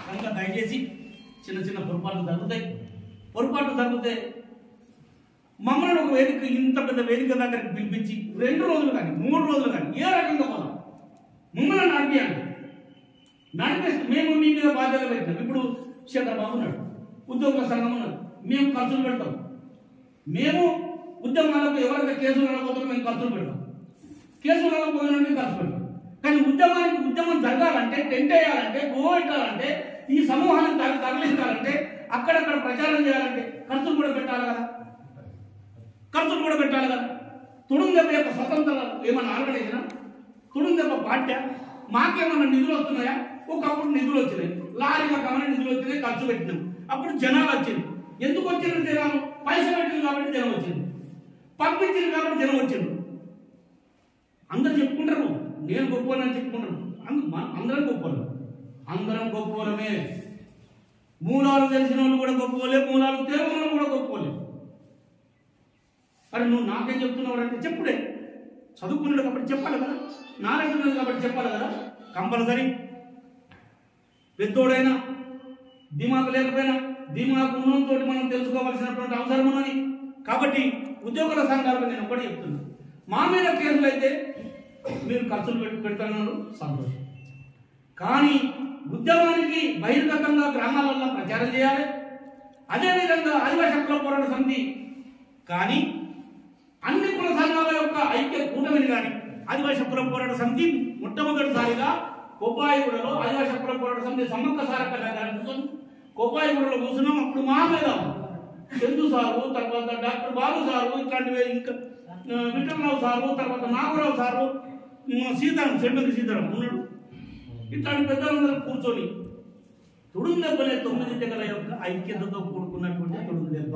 కనుక దయచేసి చిన్న చిన్న పొరపాట్లు జరుగుతాయి పొరపాట్లు జరిగితే మమ్మల్ని ఒక వేదిక ఇంత పెద్ద వేదిక దగ్గరికి పిలిపించి రెండు రోజులు కానీ మూడు రోజులు కానీ ఏ రకంగా పోదాం మమ్మల్ని నడిపియండి నడిపిస్తే మేము మీ మీద బాధ్యత పెట్టినాం ఇప్పుడు చంద్రబాబు ఉన్నాడు ఉద్యోగుల సంఘం ఉన్నాడు మేము ఖర్చులు పెడతాం మేము ఉద్యమాలకు ఎవరైతే కేసులు నడకపోతారో మేము ఖర్చులు పెడతాం కేసులు నడకపోయినందుకు ఖర్చు పెడతాం కానీ ఉద్యమానికి ఉద్యమం జరగాలంటే టెంట్ వేయాలంటే గోవ పెట్టాలంటే ఈ సమూహాన్ని తర- తరలించాలంటే అక్కడక్కడ ప్రచారం చేయాలంటే ఖర్చులు కూడా పెట్టాలి కదా ఖర్చులు కూడా పెట్టాలి కదా తుడుందెబ్బ యొక్క స్వతంత్ర ఏమన్నా ఆర్గనైజేషన్ తుడుందెబ్బ పాఠ్య మాకేమన్నా నిధులు వస్తున్నాయా ఒకప్పుడు నిధులు వచ్చినాయి లారీలకు ఏమైనా నిధులు వచ్చినాయి ఖర్చు పెట్టినాం అప్పుడు జనాలు వచ్చింది ఎందుకు వచ్చింది జనాలు పైసలు పెట్టింది కాబట్టి జనం వచ్చింది పంపించింది కాబట్టి జనం వచ్చింది అందరు చెప్పుకుంటారు నేను గొప్పనని చెప్పుకుంటారు అంద- మన- అందరం గొప్పలు అందరం గొప్పలమే మూలాలు తెలిసిన వాళ్ళు కూడా గొప్పలే మూలాలు తెలియని వాళ్ళు కూడా గొప్పలే మరి నువ్వు నాకేం చెప్తున్నావు అంటే చెప్పుడే చదువుకున్నాడు కాబట్టి చెప్పాలి కదా నాలెడ్జ్ ఉన్నది కాబట్టి చెప్పాలి కదా కంపల్సరీ పెద్దోడైనా దిమాకు లేకపోయినా దిమాకు ఉన్నతో మనం తెలుసుకోవాల్సినటువంటి అవసరం ఉన్నది కాబట్టి ఉద్యోగుల సంఘాలకు నేను ఒకటి చెప్తున్నా మా మీద కేసులు అయితే మీరు ఖర్చులు పెట్టి పెడుతున్నారు సంతోషం కానీ ఉద్యమానికి బహిర్గతంగా గ్రామాలలో ప్రచారం చేయాలి అదేవిధంగా ఆదివాసీ హక్కుల పోరాట సమితి కానీ అన్ని కుల సంఘాల యొక్క ఐక్య కూటమిని కానీ ఆదివాసీ హక్కుల పోరాట సమితి మొట్టమొదటిసారిగా కొప్పాయిగూడలో ఆదివాసీ హక్కుల పోరాట సమితి సమ్మక్క సారక్క గారి కూర్చొని కొప్పాయిగూడలో కూర్చున్నాం అప్పుడు మా మీద చందు సారు తర్వాత డాక్టర్ బాబు సారు ఇట్లాంటివి ఇంకా ఆ, విఠలరావు సారు తర్వాత నాగరావు సారు ఉమ్, సీతారాం చెండుకి సీతారాం ఉన్నాడు ఇట్లాంటి పెద్దలందరూ కూర్చొని తుడుందెబ్బలే తొమ్మిది తెగల యొక్క ఐక్యతతో కూడుకున్నటువంటి తుడుందెబ్బ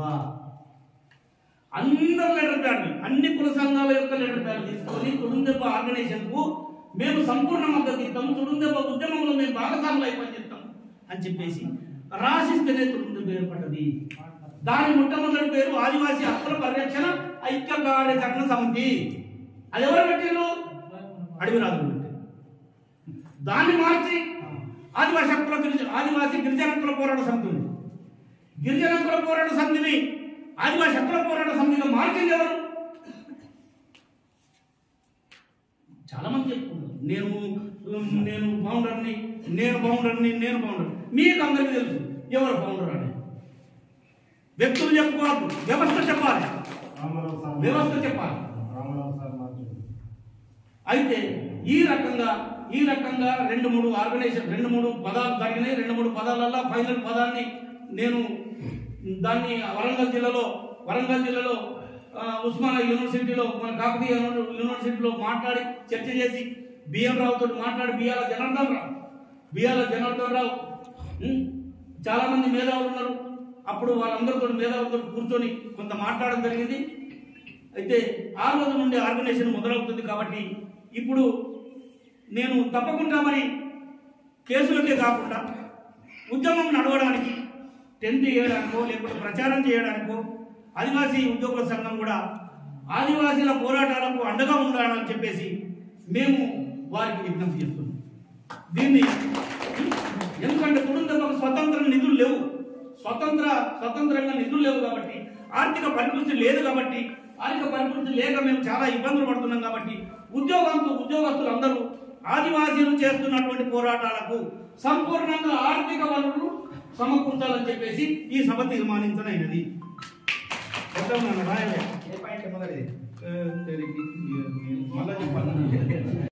అందరు లెటర్ ప్యాడ్లు అన్ని కుల సంఘాల యొక్క లెటర్ ప్యాడ్లు తీసుకొని తుడుందెబ్బ ఆర్గనైజేషన్ కు మేము సంపూర్ణ మద్దతు ఇస్తాము తుడుందెబ్బ ఉద్యమంలో మేము భాగస్వాములు అయి పనిచేస్తాం అని చెప్పేసి రాసిస్తేనే తుడుందెబ్బ ఏర్పడ్డది దాని మొట్టమొదటి పేరు ఆదివాసీ హక్కుల పరిరక్షణ ఐక్య కార్యాచరణ సమితి అది ఎవరు పెట్టారు అడవిరాజు పెట్టారు దాన్ని మార్చి ఆదివాసీ హక్కుల గిరిజన ఆదివాసీ గిరిజన హక్కుల పోరాట సమితి ఉంది గిరిజన హక్కుల పోరాట సమితిని ఆదివాసీ హక్కుల పోరాట సమితిగా మార్చింది ఎవరు చాలా మంది చెప్పుకున్నారు నేను ఉమ్, నేను ఫౌండర్ని నేను ఫౌండర్ని నేను ఫౌండర్ మీకు అందరికీ తెలుసు ఎవరు ఫౌండర్ అని వ్యక్తులు చెప్పుకోవద్దు వ్యవస్థ చెప్పాలి రామారావు సార్ వ్యవస్థ చెప్పాలి రామారావు సార్ మార్చండి అయితే ఈ రకంగా ఈ రకంగా రెండు మూడు ఆర్గనైజేషన్ రెండు మూడు పదాలు జరిగినాయి రెండు మూడు పదాలలో ఫైనల్ పదాన్ని నేను దాన్ని వరంగల్ జిల్లాలో వరంగల్ జిల్లాలో ఆ, ఉస్మానియా యూనివర్సిటీలో మన కాకతీయ యూని- యూనివర్సిటీలో మాట్లాడి చర్చ చేసి బిఎం రావుతో మాట్లాడి బిఆర్ జనార్దన్ రావు బిఆర్ జనార్దన్ రావు ఉం, చాలా మంది మేధావులు ఉన్నారు అప్పుడు వాళ్ళందరితో మేధావులతో కూర్చొని కొంత మాట్లాడడం జరిగింది అయితే ఆ రోజు నుండి ఆర్గనైజేషన్ మొదలవుతుంది కాబట్టి ఇప్పుడు నేను తప్పకుండా మరి కేసులకే కాకుండా ఉద్యమం నడవడానికి టెంట్ చేయడానికో లేకపోతే ప్రచారం చేయడానికో ఆదివాసీ ఉద్యోగుల సంఘం కూడా ఆదివాసీల పోరాటాలకు అండగా ఉండాలని చెప్పేసి మేము వారికి విజ్ఞప్తి చేస్తున్నాం దీన్ని ఎందుకంటే కుటుంబకు స్వతంత్ర నిధులు లేవు స్వతంత్ర స్వతంత్రంగా నిధులు లేవు కాబట్టి ఆర్థిక పరిస్థితి లేదు కాబట్టి ఆర్థిక పరిస్థితి లేక మేము చాలా ఇబ్బందులు పడుతున్నాం కాబట్టి ఉద్యోగంతో ఉద్యోగస్తులు అందరూ ఆదివాసీలు చేస్తున్నటువంటి పోరాటాలకు సంపూర్ణంగా ఆర్థిక వనరులు సమకూర్చాలని చెప్పేసి ఈ సభ తీర్మానించనైనది మొత్తం నన్ను రాయలే. ఏ పాయింట్ మొదటిది ఏ, తెరికి, ఏ, మళ్ళా చెప్పాలి